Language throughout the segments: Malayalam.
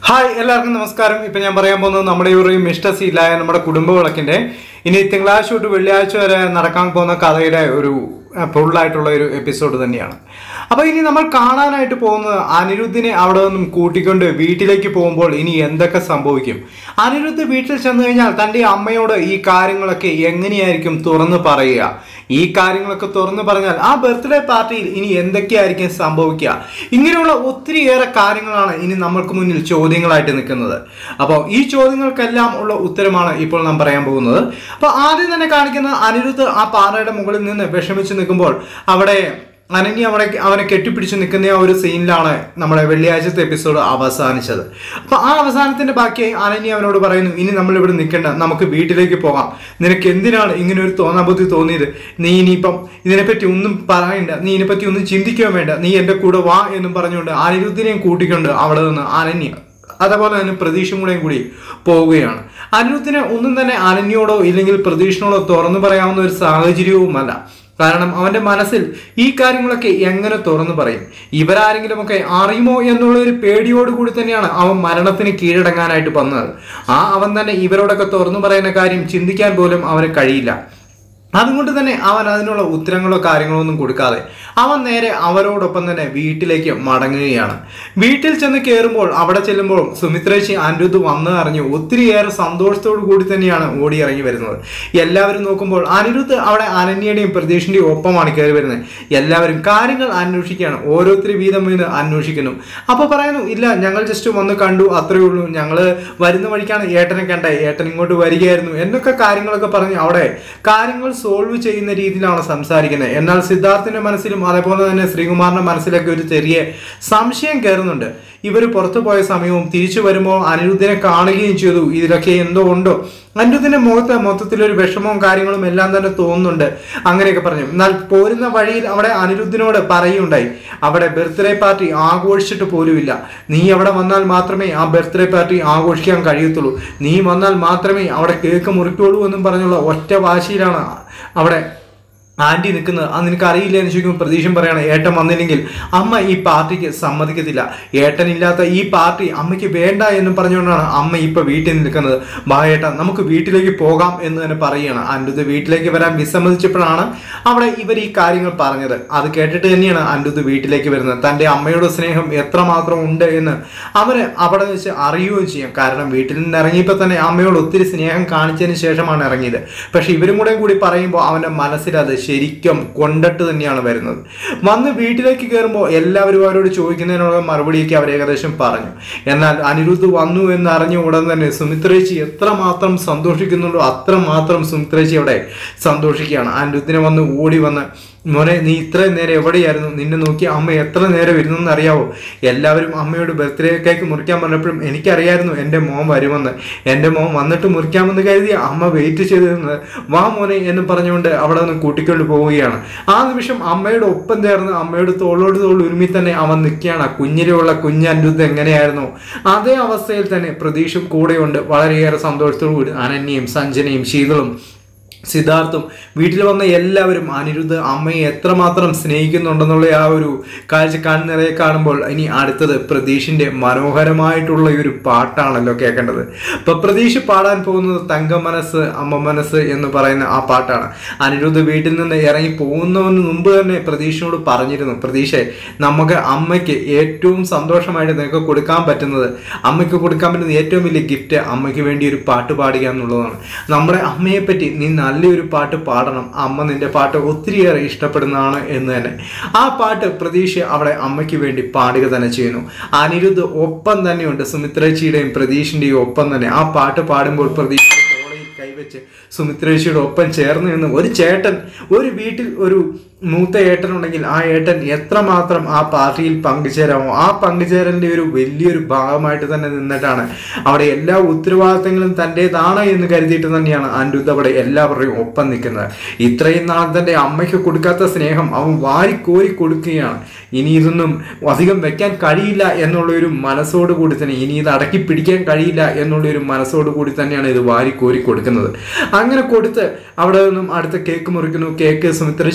ഹായ് എല്ലാവർക്കും നമസ്കാരം ഇപ്പൊ ഞാൻ പറയാൻ പോകുന്നത് നമ്മുടെ ഈ ഒരു മിസ്റ്റർ സീലായ നമ്മുടെ കുടുംബ വിളക്കിന്റെ ഇനി തിങ്കളാഴ്ച തൊട്ട് വെള്ളിയാഴ്ച വരെ നടക്കാൻ പോകുന്ന കഥയുടെ ഒരു ഫുള്ളായിട്ടുള്ള ഒരു എപ്പിസോഡ് തന്നെയാണ് അപ്പൊ ഇനി നമ്മൾ കാണാനായിട്ട് പോകുന്നത് അനിരുദ്ധിനെ അവിടെ നിന്നും കൂട്ടിക്കൊണ്ട് വീട്ടിലേക്ക് പോകുമ്പോൾ ഇനി എന്തൊക്കെ സംഭവിക്കും അനിരുദ്ധ് വീട്ടിൽ ചെന്ന് കഴിഞ്ഞാൽ തന്റെ അമ്മയോട് ഈ കാര്യങ്ങളൊക്കെ എങ്ങനെയായിരിക്കും തുറന്നു പറയുക ഈ കാര്യങ്ങളൊക്കെ തുറന്നു പറഞ്ഞാൽ ആ ബർത്ത്ഡേ പാർട്ടിയിൽ ഇനി എന്തൊക്കെയായിരിക്കും സംഭവിക്കുക ഇങ്ങനെയുള്ള ഒത്തിരിയേറെ കാര്യങ്ങളാണ് ഇനി നമ്മൾക്ക് മുന്നിൽ ചോദ്യങ്ങളായിട്ട് നിൽക്കുന്നത് അപ്പോൾ ഈ ചോദ്യങ്ങൾക്കെല്ലാം ഉള്ള ഉത്തരമാണ് ഇപ്പോൾ നാം പറയാൻ പോകുന്നത് അപ്പോൾ ആദ്യം തന്നെ കാണിക്കുന്ന അനിരുദ്ധ് ആ പാറയുടെ മുകളിൽ നിന്ന് വിഷമിച്ച് നിൽക്കുമ്പോൾ അവിടെ അനന്യ അവിടെ അവനെ കെട്ടിപ്പിടിച്ച് നിൽക്കുന്ന ആ ഒരു സീനിലാണ് നമ്മുടെ വെള്ളിയാഴ്ചത്തെ എപ്പിസോഡ് അവസാനിച്ചത് അപ്പൊ ആ അവസാനത്തിന്റെ ബാക്കിയായി അനന്യ അവനോട് പറയുന്നു ഇനി നമ്മൾ ഇവിടെ നിൽക്കണ്ട നമുക്ക് വീട്ടിലേക്ക് പോകാം നിനക്ക് എന്തിനാണ് ഇങ്ങനെ ഒരു തോന്നാബുദ്ധി തോന്നിയത് നീ ഇനിയിപ്പം ഇതിനെപ്പറ്റി ഒന്നും പറയണ്ട നീ ഇതിനെപ്പറ്റി ഒന്നും ചിന്തിക്കുകയും വേണ്ട നീ എൻ്റെ കൂടെ വാ എന്നും പറഞ്ഞുകൊണ്ട് അനിരുദ്ധിനെയും കൂട്ടിക്കൊണ്ട് അവിടെ നിന്ന് അനന്യ അതേപോലെ തന്നെ പ്രതീക്ഷയും കൂടെയും കൂടി പോവുകയാണ് അനിരുദ്ധിനെ ഒന്നും തന്നെ അനന്യോടോ ഇല്ലെങ്കിൽ പ്രതീക്ഷനോടോ തുറന്നു പറയാവുന്ന ഒരു സാഹചര്യവുമല്ല കാരണം അവന്റെ മനസ്സിൽ ഈ കാര്യങ്ങളൊക്കെ എങ്ങനെ തുറന്നു പറയും ഇവരാരെങ്കിലുമൊക്കെ അറിയുമോ എന്നുള്ള ഒരു പേടിയോടുകൂടി തന്നെയാണ് അവൻ മരണത്തിന് കീഴടങ്ങാനായിട്ട് വന്നത് ആ അവൻ തന്നെ ഇവരോടൊക്കെ തുറന്നു പറയുന്ന കാര്യം ചിന്തിക്കാൻ പോലും അവന് കഴിയില്ല അതുകൊണ്ട് തന്നെ അവൻ അതിനുള്ള ഉത്തരങ്ങളോ കാര്യങ്ങളോ ഒന്നും കൊടുക്കാതെ അവൻ നേരെ അവരോടൊപ്പം തന്നെ വീട്ടിലേക്ക് മടങ്ങുകയാണ് വീട്ടിൽ ചെന്ന് കയറുമ്പോൾ അവിടെ ചെല്ലുമ്പോൾ സുമിത്രേശി അനിരുദ്ധ് വന്ന് അറിഞ്ഞു ഒത്തിരിയേറെ സന്തോഷത്തോടു കൂടി തന്നെയാണ് ഓടി ഇറങ്ങി വരുന്നത് എല്ലാവരും നോക്കുമ്പോൾ അനിരുദ്ധ് അവിടെ അനന്യയുടെയും പ്രതീഷിന്റെയും ഒപ്പമാണ് കയറി വരുന്നത് എല്ലാവരും കാര്യങ്ങൾ അന്വേഷിക്കുകയാണ് ഓരോരുത്തർ വീതം വീണ് അന്വേഷിക്കുന്നു അപ്പോൾ പറയുന്നു ഇല്ല ഞങ്ങൾ ജസ്റ്റ് വന്ന് കണ്ടു അത്രേ ഉള്ളൂ ഞങ്ങൾ വരുന്ന വഴിക്കാണ് ഏട്ടനെ കണ്ടേ ഏട്ടൻ ഇങ്ങോട്ട് വരികയായിരുന്നു എന്നൊക്കെ കാര്യങ്ങളൊക്കെ പറഞ്ഞ് അവിടെ കാര്യങ്ങൾ സോൾവ് ചെയ്യുന്ന രീതിയിലാണ് സംസാരിക്കുന്നത് എന്നാൽ സിദ്ധാർത്ഥിന്റെ മനസ്സിലും അതേപോലെ തന്നെ ശ്രീകുമാറിന്റെ മനസ്സിലൊക്കെ ഒരു ചെറിയ സംശയം കയറുന്നുണ്ട് ഇവർ പുറത്തു പോയ സമയവും തിരിച്ചു വരുമ്പോൾ അനിരുദ്ധിനെ കാണുകയും ചെയ്തു ഇതിലൊക്കെ എന്തോ ഉണ്ടോ അനിരുദ്ധിന്റെ മുഖത്ത് മൊത്തത്തിലൊരു വിഷമവും കാര്യങ്ങളും എല്ലാം തന്നെ തോന്നുന്നുണ്ട് അങ്ങനെയൊക്കെ പറഞ്ഞു എന്നാൽ പോരുന്ന വഴിയിൽ അവിടെ അനിരുദ്ധിനോട് പറയുണ്ടായി അവിടെ ബർത്ത്ഡേ പാർട്ടി ആഘോഷിച്ചിട്ട് പോലുമില്ല നീ അവിടെ വന്നാൽ മാത്രമേ ആ ബർത്ത്ഡേ പാർട്ടി ആഘോഷിക്കാൻ കഴിയത്തുള്ളൂ നീ വന്നാൽ മാത്രമേ അവിടെ കേക്ക് മുറിക്കുള്ളൂ എന്നും പറഞ്ഞുള്ള ഒറ്റ വാശിയിലാണ് അവിടെ ആൻറ്റി നിൽക്കുന്നത് അത് നിനക്ക് അറിയില്ല എന്ന് ചോദിക്കുമ്പോൾ പ്രതീക്ഷം പറയാണ് ഏട്ടൻ വന്നില്ലെങ്കിൽ അമ്മ ഈ പാർട്ടിക്ക് സമ്മതിക്കത്തില്ല ഏട്ടനില്ലാത്ത ഈ പാർട്ടി അമ്മയ്ക്ക് വേണ്ട എന്നും പറഞ്ഞുകൊണ്ടാണ് അമ്മ ഇപ്പൊ വീട്ടിൽ നിൽക്കുന്നത് ബാ ഏട്ടൻ നമുക്ക് വീട്ടിലേക്ക് പോകാം എന്ന് തന്നെ പറയുകയാണ് അനിരുദ്ധ് വീട്ടിലേക്ക് വരാൻ വിസമ്മതിച്ചപ്പോഴാണ് അവിടെ ഇവർ ഈ കാര്യങ്ങൾ പറഞ്ഞത് അത് കേട്ടിട്ട് തന്നെയാണ് അനിരുദ്ധ് വീട്ടിലേക്ക് വരുന്നത് തൻ്റെ അമ്മയുടെ സ്നേഹം എത്രമാത്രം ഉണ്ട് എന്ന് അവന് അവിടെ വെച്ച് അറിയുകയും ചെയ്യും കാരണം വീട്ടിൽ നിന്ന് ഇറങ്ങിയപ്പോൾ തന്നെ അമ്മയോട് ഒത്തിരി സ്നേഹം കാണിച്ചതിന് ശേഷമാണ് ഇറങ്ങിയത് പക്ഷെ ഇവരും കൂടെ കൂടി പറയുമ്പോൾ അവൻ്റെ മനസ്സിൽ അത് ശരിക്കും കൊണ്ടിട്ട് തന്നെയാണ് വരുന്നത് വന്ന് വീട്ടിലേക്ക് കയറുമ്പോൾ എല്ലാവരും അവരോട് ചോദിക്കുന്നതിനുള്ള മറുപടിയൊക്കെ അവർ ഏകദേശം പറഞ്ഞു എന്നാൽ അനിരുദ്ധ് വന്നു എന്ന് അറിഞ്ഞ ഉടൻ തന്നെ സുമിത്രേച്ചി എത്രമാത്രം സന്തോഷിക്കുന്നുണ്ടോ അത്രമാത്രം സുമിത്രേച്ചി അവിടെ സന്തോഷിക്കുകയാണ് അനിരുദ്ധിനെ വന്ന് ഓടി വന്ന് മോനെ നീ ഇത്രയും നേരം എവിടെയായിരുന്നു നിന്നെ നോക്കി അമ്മ എത്ര നേരം ഇരുന്നെന്ന് അറിയാവോ എല്ലാവരും അമ്മയോട് ബർത്ത്ഡേ കേക്ക് മുറിക്കാൻ പറഞ്ഞപ്പോഴും എനിക്കറിയായിരുന്നു എൻ്റെ മോൻ വരുമെന്ന് എൻ്റെ മോൻ വന്നിട്ട് മുറിക്കാമെന്ന് കരുതി അമ്മ വെയിറ്റ് ചെയ്തിരുന്നത് വാ മോനെ എന്ന് പറഞ്ഞുകൊണ്ട് അവിടെ നിന്ന് കൂട്ടിക്കൊണ്ട് പോവുകയാണ് ആ നിമിഷം അമ്മയുടെ ഒപ്പം ചേർന്ന് അമ്മയോട് തോളോട് തോൾ ഉരുമി തന്നെ അവൻ നിൽക്കുകയാണ് കുഞ്ഞിലുള്ള കുഞ്ഞനുദ്ധ എങ്ങനെയായിരുന്നു അതേ അവസ്ഥയിൽ തന്നെ പ്രതീക്ഷും കൂടെയുണ്ട് വളരെയേറെ സന്തോഷത്തോടു കൂടി അനന്യയും സഞ്ജനയും ശീതളും സിദ്ധാർത്ഥും വീട്ടിൽ വന്ന എല്ലാവരും അനിരുദ്ധ് അമ്മയെ എത്രമാത്രം സ്നേഹിക്കുന്നുണ്ടെന്നുള്ള ആ ഒരു കാഴ്ച കണ്ണിറയെ കാണുമ്പോൾ ഇനി അടുത്തത് പ്രതീഷിന്റെ മനോഹരമായിട്ടുള്ള ഈ ഒരു പാട്ടാണല്ലോ കേൾക്കേണ്ടത് അപ്പൊ പ്രതീഷ് പാടാൻ പോകുന്നത് തങ്ക മനസ്സ് അമ്മ മനസ്സ് എന്ന് പറയുന്ന ആ പാട്ടാണ് അനിരുദ്ധ് വീട്ടിൽ നിന്ന് ഇറങ്ങി പോകുന്നതിന് മുമ്പ് തന്നെ പ്രതീഷിനോട് പറഞ്ഞിരുന്നു പ്രതീക്ഷ നമുക്ക് അമ്മയ്ക്ക് ഏറ്റവും സന്തോഷമായിട്ട് നിനക്ക് കൊടുക്കാൻ പറ്റുന്നത് അമ്മയ്ക്ക് കൊടുക്കാൻ പറ്റുന്ന ഏറ്റവും വലിയ ഗിഫ്റ്റ് അമ്മയ്ക്ക് വേണ്ടി ഒരു പാട്ട് പാടുക എന്നുള്ളതാണ് നമ്മുടെ അമ്മയെ പറ്റി നീ നല്ലൊരു പാട്ട് പാടണം അമ്മ നിന്റെ പാട്ട് ഒത്തിരിയേറെ ഇഷ്ടപ്പെടുന്നതാണ് എന്ന് തന്നെ ആ പാട്ട് പ്രതീക്ഷ അവിടെ അമ്മയ്ക്ക് വേണ്ടി പാടുക തന്നെ ചെയ്യുന്നു അനിരുദ്ധ് ഒപ്പം തന്നെയുണ്ട് സുമിത്രേച്ചിയുടെയും പ്രതീഷിന്റെയും ഒപ്പം തന്നെ ആ പാട്ട് പാടുമ്പോൾ പ്രതീക്ഷ തോളയിൽ കൈവച്ച് സുമിത്രേച്ചിയുടെ ഒപ്പം ചേർന്ന് നിന്ന് ഒരു ചേട്ടൻ ഒരു വീട്ടിൽ ഒരു മൂത്ത ഏട്ടൻ ഉണ്ടെങ്കിൽ ആ ഏട്ടൻ എത്രമാത്രം ആ പാർട്ടിയിൽ പങ്കുചേരാമോ ആ പങ്കുചേരലിന്റെ ഒരു വലിയൊരു ഭാഗമായിട്ട് തന്നെ നിന്നിട്ടാണ് അവിടെ എല്ലാ ഉത്തരവാദിത്തങ്ങളും തൻ്റെതാണ് എന്ന് കരുതിയിട്ട് തന്നെയാണ് അനിരുദ്ധ അവിടെ എല്ലാവരുടെയും ഒപ്പം നിൽക്കുന്നത് ഇത്രയും നാൾ തൻ്റെ അമ്മയ്ക്ക് കൊടുക്കാത്ത സ്നേഹം അവൻ വാരിക്കോരി കൊടുക്കുകയാണ് ഇനി ഇതൊന്നും അധികം വെക്കാൻ കഴിയില്ല എന്നുള്ള ഒരു മനസ്സോട് കൂടി തന്നെ ഇനി ഇത് അടക്കി പിടിക്കാൻ കഴിയില്ല എന്നുള്ള ഒരു മനസ്സോട് കൂടി തന്നെയാണ് ഇത് വാരിക്കോരി കൊടുക്കുന്നത് അങ്ങനെ കൊടുത്ത് അവിടെ നിന്നും അടുത്ത കേക്ക് മുറിക്കുന്നു കേക്ക് സുമിത്രശി എല്ലാവർക്കും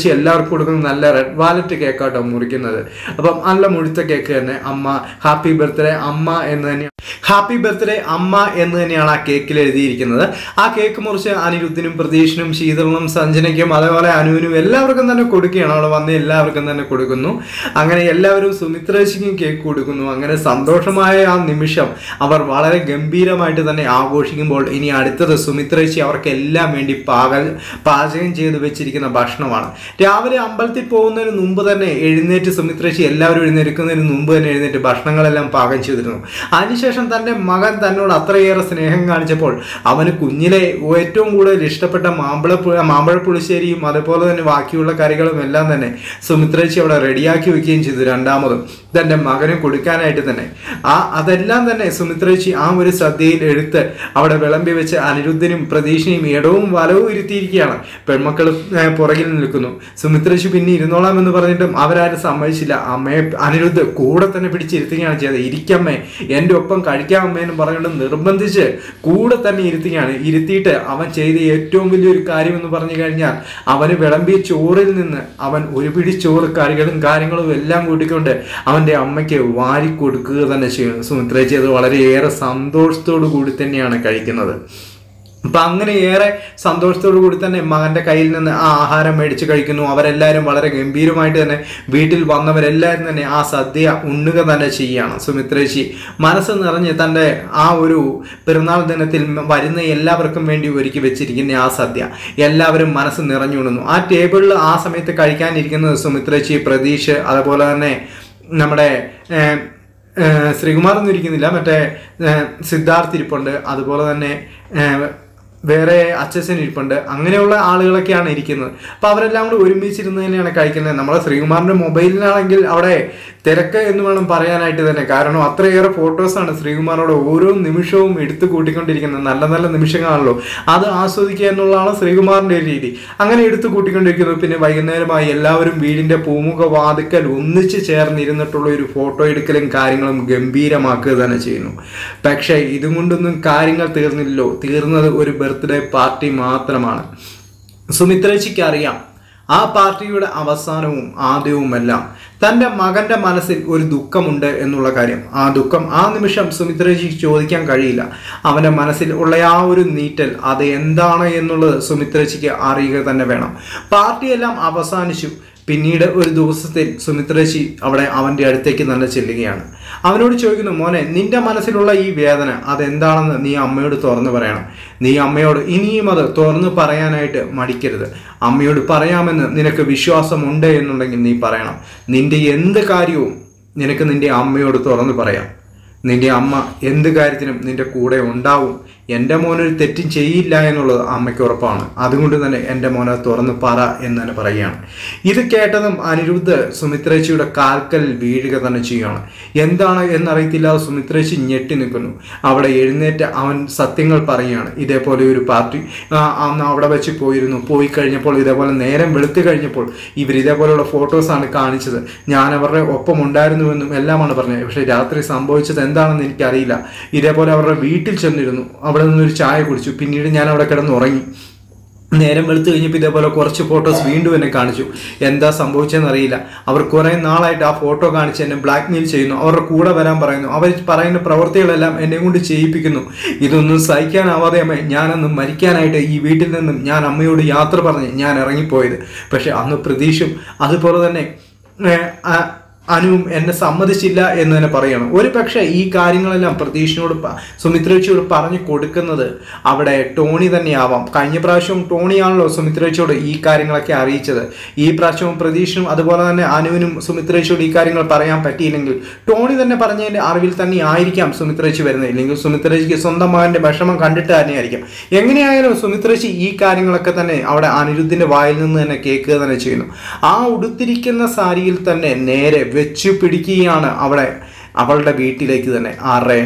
കൊടുക്കുന്നത് നല്ല റെഡ് വാലറ്റ് കേക്കാട്ടോ മുറിക്കുന്നത് അപ്പം നല്ല മുഴുത്ത കേക്ക് തന്നെ അമ്മ ഹാപ്പി ബർത്ത്ഡേ അമ്മ എന്ന് തന്നെയാണ് ഹാപ്പി ബർത്ത്ഡേ അമ്മ എന്ന് തന്നെയാണ് ആ കേക്കിൽ എഴുതിയിരിക്കുന്നത് ആ കേക്ക് മുറിച്ച് അനിരുദ്ധിനും പ്രതീഷിനും ശീതളിനും സഞ്ജനയ്ക്കും അതേപോലെ അനുവിനും എല്ലാവർക്കും തന്നെ കൊടുക്കുകയാണ് അവിടെ വന്ന് എല്ലാവർക്കും തന്നെ കൊടുക്കുന്നു അങ്ങനെ എല്ലാവരും സുമിത്രേശിക്കും കേക്ക് കൊടുക്കുന്നു അങ്ങനെ സന്തോഷമായ ആ നിമിഷം അവർ വളരെ ഗംഭീരമായിട്ട് തന്നെ ആഘോഷിക്കുമ്പോൾ ഇനി അടുത്തത് സുമിത്രേശി അവർക്ക് എല്ലാം വേണ്ടി പാക പാചകം ചെയ്ത് വെച്ചിരിക്കുന്ന ഭക്ഷണമാണ് രാവിലെ അമ്പലത്തിൽ പോകുന്നതിന് മുമ്പ് തന്നെ എഴുന്നേറ്റ് സുമിത്രേശി എല്ലാവരും എഴുന്നേൽക്കുന്നതിന് മുമ്പ് തന്നെ എഴുന്നേറ്റ് ഭക്ഷണങ്ങളെല്ലാം പാകം ചെയ്തിരുന്നു അതിനുശേഷം തന്റെ മകൻ തന്നോട് അത്രയേറെ സ്നേഹം കാണിച്ചപ്പോൾ അവന് കുഞ്ഞിലെ ഏറ്റവും കൂടുതൽ ഇഷ്ടപ്പെട്ട മാമ്പഴ മാമ്പഴ പുളിശ്ശേരിയും അതുപോലെ തന്നെ ബാക്കിയുള്ള കറികളും എല്ലാം തന്നെ സുമിത്രേച്ചി അവിടെ റെഡിയാക്കി വെക്കുകയും ചെയ്തു രണ്ടാമതും തന്റെ മകന് കൊടുക്കാനായിട്ട് തന്നെ ആ അതെല്ലാം തന്നെ സുമിത്രേച്ചി ആ ഒരു സദ്യയിൽ എടുത്ത് അവിടെ വിളമ്പി വെച്ച് അനിരുദ്ധനും പ്രതീക്ഷയും ഇടവും വലവും ഇരുത്തിയിരിക്കുകയാണ് പെൺമക്കൾ ഏർ, പുറകിൽ നിൽക്കുന്നു സുമിത്രേച്ചി പിന്നെ ഇരുന്നോളാം എന്ന് പറഞ്ഞിട്ടും അവരാരും സമ്മതിച്ചില്ല അമ്മയെ അനിരുദ്ധ് കൂടെ തന്നെ പിടിച്ചിരുത്തുകയാണ് ചെയ്തത് ഇരിക്കമ്മേ എൻ്റെ ഒപ്പം കഴിക്കാം അമ്മേ എന്ന് പറഞ്ഞുകൊണ്ട് നിർബന്ധിച്ച് കൂടെ തന്നെ ഇരുത്തുകയാണ് ഇരുത്തിയിട്ട് അവൻ ചെയ്ത ഏറ്റവും വലിയൊരു കാര്യം എന്ന് പറഞ്ഞു കഴിഞ്ഞാൽ അവന് വിളമ്പിയ ചോറിൽ നിന്ന് അവൻ ഒരു പിടി ചോറ് കറികളും കാര്യങ്ങളും എല്ലാം കൂട്ടിക്കൊണ്ട് അവൻ്റെ അമ്മയ്ക്ക് വാരി കൊടുക്കുക തന്നെ ചെയ്യുന്നു സുമിത്രേച്ചി അത് വളരെയേറെ സന്തോഷത്തോടു കൂടി തന്നെയാണ് കഴിക്കുന്നത് അപ്പൊ അങ്ങനെ ഏറെ സന്തോഷത്തോടു കൂടി തന്നെ മകന്റെ കയ്യിൽ നിന്ന് ആ ആഹാരം മേടിച്ച് കഴിക്കുന്നു അവരെല്ലാവരും വളരെ ഗംഭീരമായിട്ട് തന്നെ വീട്ടിൽ വന്നവരെല്ലാവരും തന്നെ ആ സദ്യ ഉണ്ണുക തന്നെ ചെയ്യുകയാണ് സുമിത്രേശി മനസ്സ് നിറഞ്ഞ് തൻ്റെ ആ ഒരു പെരുന്നാൾ ദിനത്തിൽ വരുന്ന എല്ലാവർക്കും വേണ്ടി ഒരുക്കി വെച്ചിരിക്കുന്ന ആ സദ്യ എല്ലാവരും മനസ്സ് നിറഞ്ഞുണുന്നു ആ ടേബിളിൽ ആ സമയത്ത് കഴിക്കാനിരിക്കുന്നത് സുമിത്രേശി പ്രതീഷ് അതുപോലെ തന്നെ നമ്മുടെ ഏർ, ഏഹ് ശ്രീകുമാർ ഒന്നും ഇരിക്കുന്നില്ല മറ്റേ ഏഹ് സിദ്ധാർത്ഥ് ഇരിപ്പുണ്ട് അതുപോലെ തന്നെ ഏഹ് വേറെ അച്ഛൻ ഇരിപ്പുണ്ട് അങ്ങനെയുള്ള ആളുകളൊക്കെയാണ് ഇരിക്കുന്നത് അപ്പൊ അവരെല്ലാം കൂടി ഒരുമിച്ചിരുന്ന് തന്നെയാണ് കഴിക്കുന്നത് നമ്മളെ ശ്രീകുമാറിന്റെ മൊബൈലിലാണെങ്കിൽ അവിടെ തിരക്ക് എന്ന് വേണം പറയാനായിട്ട് തന്നെ കാരണം അത്രയേറെ ഫോട്ടോസാണ് ശ്രീകുമാറോട് ഓരോ നിമിഷവും എടുത്തു കൂട്ടിക്കൊണ്ടിരിക്കുന്നത് നല്ല നല്ല നിമിഷങ്ങളാണല്ലോ അത് ആസ്വദിക്കുക എന്നുള്ളതാണ് ശ്രീകുമാറിന്റെ ഒരു രീതി അങ്ങനെ എടുത്തു കൂട്ടിക്കൊണ്ടിരിക്കുന്നു പിന്നെ വൈകുന്നേരമായി എല്ലാവരും വീടിന്റെ പൂമുഖ വാതുക്കൽ ഒന്നിച്ച് ചേർന്നിരുന്നിട്ടുള്ള ഒരു ഫോട്ടോ എടുക്കലും കാര്യങ്ങളും ഗംഭീരമാക്കുക തന്നെ ചെയ്യുന്നു പക്ഷേ ഇതും കൊണ്ടൊന്നും കാര്യങ്ങൾ തീർന്നില്ലല്ലോ തീർന്നത് ഒരു ബർത്ത്ഡേ പാർട്ടി മാത്രമാണ് സുമിത്രേച്ചിക്ക് അറിയാം ആ പാർട്ടിയുടെ അവസാനവും ആദ്യവുമെല്ലാം തൻ്റെ മകന്റെ മനസ്സിൽ ഒരു ദുഃഖമുണ്ട് എന്നുള്ള കാര്യം ആ ദുഃഖം ആ നിമിഷം സുമിത്രേച്ചിക്ക് ചോദിക്കാൻ കഴിയില്ല അവൻ്റെ മനസ്സിൽ ഉള്ള ആ ഒരു നീറ്റൽ അത് എന്താണ് എന്നുള്ളത് സുമിത്രേച്ചിക്ക് അറിയുക തന്നെ വേണം പാർട്ടിയെല്ലാം അവസാനിച്ചു പിന്നീട് ഒരു ദിവസത്തിൽ സുമിത്രേശി അവിടെ അവൻ്റെ അടുത്തേക്ക് തന്നെ ചെല്ലുകയാണ് അവനോട് ചോദിക്കുന്നു മോനെ നിന്റെ മനസ്സിലുള്ള ഈ വേദന അതെന്താണെന്ന് നീ അമ്മയോട് തുറന്നു പറയണം നീ അമ്മയോട് ഇനിയും അത് തുറന്നു പറയാനായിട്ട് മടിക്കരുത് അമ്മയോട് പറയാമെന്ന് നിനക്ക് വിശ്വാസമുണ്ട് എന്നുണ്ടെങ്കിൽ നീ പറയണം നിന്റെ എന്ത് കാര്യവും നിനക്ക് നിന്റെ അമ്മയോട് തുറന്നു പറയാം നിന്റെ അമ്മ എന്ത് കാര്യത്തിനും നിന്റെ കൂടെ ഉണ്ടാവും എൻ്റെ മോനൊരു തെറ്റും ചെയ്യില്ല എന്നുള്ളത് അമ്മയ്ക്ക് ഉറപ്പാണ് അതുകൊണ്ട് തന്നെ എൻ്റെ മോനെ തുറന്ന് പറ എന്ന് തന്നെ പറയുകയാണ് ഇത് കേട്ടതും അനിരുദ്ധ് സുമിത്രേച്ചിയുടെ കാൽക്കലിൽ വീഴുക തന്നെ ചെയ്യുകയാണ് എന്താണ് എന്നറിയത്തില്ലാതെ സുമിത്രേച്ചി ഞെട്ടി നിൽക്കുന്നു അവിടെ എഴുന്നേറ്റ് അവൻ സത്യങ്ങൾ പറയുകയാണ് ഇതേപോലെ ഒരു പാർട്ടി ആ, അന്ന് അവിടെ വെച്ച് പോയിരുന്നു പോയി കഴിഞ്ഞപ്പോൾ ഇതേപോലെ നേരം വെളുത്തു കഴിഞ്ഞപ്പോൾ ഇവർ ഇതേപോലെയുള്ള ഫോട്ടോസാണ് കാണിച്ചത് ഞാൻ അവരുടെ ഒപ്പം ഉണ്ടായിരുന്നുവെന്നും എല്ലാമാണ് പറഞ്ഞത് പക്ഷേ രാത്രി സംഭവിച്ചത് എന്താണെന്ന് എനിക്കറിയില്ല ഇതേപോലെ അവരുടെ വീട്ടിൽ ചെന്നിരുന്നു അവിടെ നിന്നൊരു ചായ കുടിച്ചു പിന്നീട് ഞാൻ അവിടെ കിടന്ന് ഉറങ്ങി നേരം വെളുത്ത് കഴിഞ്ഞപ്പോൾ ഇതേപോലെ കുറച്ച് ഫോട്ടോസ് വീണ്ടും എന്നെ കാണിച്ചു എന്താ സംഭവിച്ചതെന്ന് അറിയില്ല അവർ കുറേ നാളായിട്ട് ആ ഫോട്ടോ കാണിച്ച് എന്നെ ബ്ലാക്ക് മെയിൽ ചെയ്യുന്നു അവരുടെ കൂടെ വരാൻ പറയുന്നു അവർ പറയുന്ന പ്രവൃത്തികളെല്ലാം എന്നെ കൊണ്ട് ചെയ്യിപ്പിക്കുന്നു ഇതൊന്നും സഹിക്കാനാവാതെ അമ്മ ഞാനന്ന് മരിക്കാനായിട്ട് ഈ വീട്ടിൽ നിന്നും ഞാൻ അമ്മയോട് യാത്ര പറഞ്ഞ് ഞാൻ ഇറങ്ങിപ്പോയത് പക്ഷെ അന്ന് പ്രതീക്ഷും അതുപോലെ തന്നെ ഏഹ്, ആ- അനുവും എന്നെ സമ്മതിച്ചില്ല എന്ന് തന്നെ പറയണം ഒരു പക്ഷേ ഈ കാര്യങ്ങളെല്ലാം പ്രതീഷിനോട് പ- സുമിത്രേച്ചിയോട് പറഞ്ഞു കൊടുക്കുന്നത് അവിടെ ടോണി തന്നെയാവാം കഴിഞ്ഞ പ്രാവശ്യവും ടോണിയാണല്ലോ സുമിത്രേച്ചിയോട് ഈ കാര്യങ്ങളൊക്കെ അറിയിച്ചത് ഈ പ്രാവശ്യവും പ്രതീഷിനും അതുപോലെ തന്നെ അനുവിനും സുമിത്രേച്ചിയോട് ഈ കാര്യങ്ങൾ പറയാൻ പറ്റിയില്ലെങ്കിൽ ടോണി തന്നെ പറഞ്ഞതിന്റെ അറിവിൽ തന്നെ ആയിരിക്കാം സുമിത്രേച്ചി വരുന്നത് ഇല്ലെങ്കിൽ സുമിത്രേച്ചിക്ക് സ്വന്തം മകന്റെ വിഷമം കണ്ടിട്ട് തന്നെയായിരിക്കും എങ്ങനെയായാലും സുമിത്രേച്ചി ഈ കാര്യങ്ങളൊക്കെ തന്നെ അവിടെ അനിരുദ്ധിന്റെ വായിൽ നിന്ന് തന്നെ കേൾക്കുക തന്നെ ചെയ്യുന്നു ആ ഉടുത്തിരിക്കുന്ന സാരിയിൽ തന്നെ നേരെ വെച്ചു പിടിക്കുകയാണ് അവിടെ അവളുടെ വീട്ടിലേക്ക് തന്നെ ആരുടെ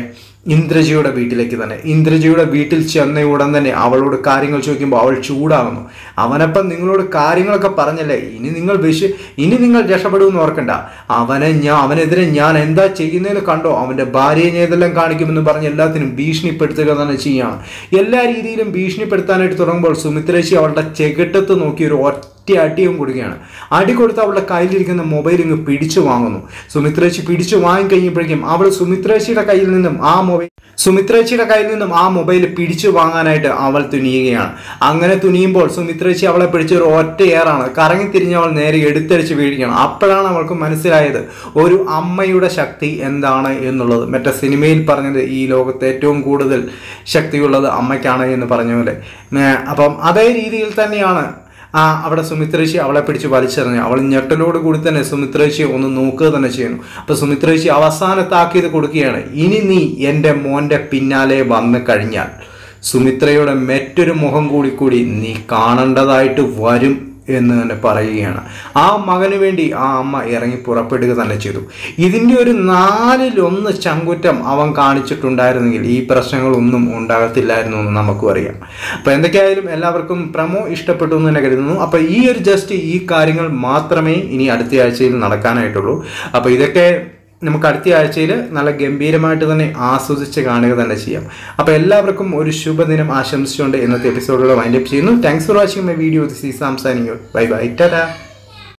ഇന്ദ്രജിയുടെ വീട്ടിലേക്ക് തന്നെ ഇന്ദ്രജിയുടെ വീട്ടിൽ ചെന്ന ഉടൻ തന്നെ അവളോട് കാര്യങ്ങൾ ചോദിക്കുമ്പോൾ അവൾ ചൂടാകുന്നു അവനപ്പം നിങ്ങളോട് കാര്യങ്ങളൊക്കെ പറഞ്ഞല്ലേ ഇനി നിങ്ങൾ വിഷ ഇനി നിങ്ങൾ രക്ഷപ്പെടുമെന്ന് ഓർക്കണ്ട അവനെ ഞാൻ അവനെതിരെ ഞാൻ എന്താ ചെയ്യുന്നതെന്ന് കണ്ടോ അവൻ്റെ ഭാര്യയെ ഞാൻ ഇതെല്ലാം കാണിക്കുമെന്ന് പറഞ്ഞ് എല്ലാത്തിനും ഭീഷണിപ്പെടുത്തുക തന്നെ ചെയ്യാണ് എല്ലാ രീതിയിലും ഭീഷണിപ്പെടുത്താനായിട്ട് തുടങ്ങുമ്പോൾ സുമിത്രേശി അവളുടെ ചെകിട്ടത്ത് നോക്കി ഒരു ഒറ്റ അടിയും കൊടുക്കുകയാണ് അടി കൊടുത്ത് അവളുടെ കയ്യിലിരിക്കുന്ന മൊബൈൽ ഇങ്ങ് പിടിച്ചു വാങ്ങുന്നു സുമിത്രേച്ചി പിടിച്ചു വാങ്ങി കഴിയുമ്പോഴേക്കും അവൾ സുമിത്രേച്ചിയുടെ കയ്യിൽ നിന്നും ആ മൊബൈൽ സുമിത്രേച്ചിയുടെ കയ്യിൽ നിന്നും ആ മൊബൈൽ പിടിച്ചു വാങ്ങാനായിട്ട് അവൾ തുനിയുകയാണ് അങ്ങനെ തുനിയുമ്പോൾ സുമിത്രേച്ചി അവളെ പിടിച്ച ഒരു ഒറ്റ ഏറാണ് കറങ്ങി തിരിഞ്ഞ് അവൾ നേരെ എടുത്തടിച്ച് വീഴുകയാണ് അപ്പോഴാണ് അവൾക്ക് മനസ്സിലായത് ഒരു അമ്മയുടെ ശക്തി എന്താണ് എന്നുള്ളത് മറ്റേ സിനിമയിൽ പറഞ്ഞത് ഈ ലോകത്ത് ഏറ്റവും കൂടുതൽ ശക്തിയുള്ളത് അമ്മയ്ക്കാണ് എന്ന് പറഞ്ഞ പോലെ ഏർ അപ്പം അതേ രീതിയിൽ തന്നെയാണ് ആ അവിടെ സുമിത്രേശി അവളെ പിടിച്ച് വലിച്ചെറിഞ്ഞു അവൾ ഞെട്ടലോട് കൂടി തന്നെ സുമിത്രേശിയെ ഒന്ന് നോക്കുക തന്നെ ചെയ്യുന്നു അപ്പൊ സുമിത്രേശി അവസാനത്താക്കിയത് കൊടുക്കുകയാണ് ഇനി നീ എൻ്റെ മോൻ്റെ പിന്നാലെ വന്നു കഴിഞ്ഞാൽ സുമിത്രയുടെ മറ്റൊരു മുഖം കൂടി കൂടി നീ കാണേണ്ടതായിട്ട് വരും എന്ന് തന്നെ പറയുകയാണ് ആ മകന് വേണ്ടി ആ അമ്മ ഇറങ്ങി പുറപ്പെടുക തന്നെ ചെയ്തു ഇതിൻ്റെ ഒരു നാലിലൊന്ന് ചങ്കുറ്റം അവൻ കാണിച്ചിട്ടുണ്ടായിരുന്നെങ്കിൽ ഈ പ്രശ്നങ്ങളൊന്നും ഉണ്ടാകത്തില്ലായിരുന്നു എന്ന് നമുക്കും അറിയാം അപ്പോൾ എന്തൊക്കെയായാലും എല്ലാവർക്കും പ്രമോ ഇഷ്ടപ്പെട്ടു എന്ന് തന്നെ കരുതുന്നു അപ്പോൾ ഈ ഒരു ജസ്റ്റ് ഈ കാര്യങ്ങൾ മാത്രമേ ഇനി അടുത്ത ആഴ്ചയിൽ നടക്കാനായിട്ടുള്ളൂ അപ്പോൾ ഇതൊക്കെ നമുക്ക് അടുത്ത ആഴ്ചയിൽ നല്ല ഗംഭീരമായിട്ട് തന്നെ ആസ്വദിച്ച് കാണുക തന്നെ ചെയ്യാം അപ്പോൾ എല്ലാവർക്കും ഒരു ശുഭദിനം ആശംസിച്ചുകൊണ്ട് ഇന്നത്തെ എപ്പിസോഡുകൾ വൈൻഡപ്പ് ചെയ്യുന്നു thanks for watching my video this is സാംസാനിങ് ബൈ ബൈ ടാറ്റാ